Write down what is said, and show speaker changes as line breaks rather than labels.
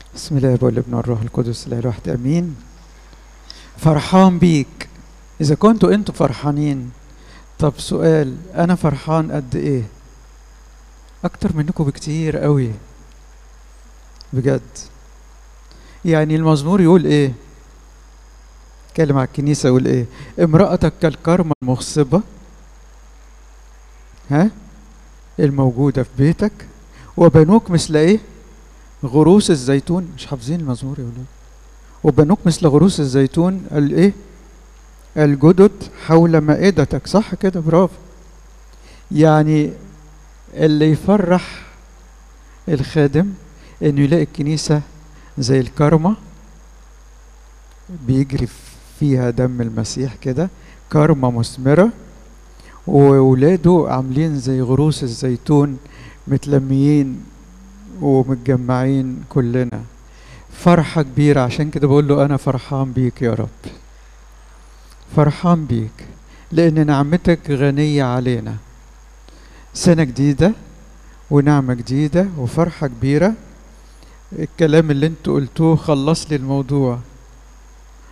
بسم الله والابن والروح القدس الاله الواحد امين فرحان بيك اذا كنتوا انتوا فرحانين طب سؤال انا فرحان قد ايه اكتر منكم بكتير قوي بجد يعني المزمور يقول ايه اتكلم على الكنيسة يقول ايه امرأتك كالكرمة المغصبة ها الموجودة في بيتك وبنوك مثل ايه غروس الزيتون مش حافظين المزمور يا ولاد وبنوك مثل غروس الزيتون الايه الجدد حول مائدتك صح كده برافو يعني اللي يفرح الخادم انه يلاقي الكنيسة زي الكرمة بيجري فيها دم المسيح كده كرمة مثمرة وولاده عاملين زي غروس الزيتون متلميين ومتجمعين كلنا فرحة كبيرة عشان كده بقول له أنا فرحان بيك يا رب فرحان بيك لأن نعمتك غنية علينا سنة جديدة ونعمة جديدة وفرحة كبيرة الكلام اللي انتوا قلتوه خلص لي الموضوع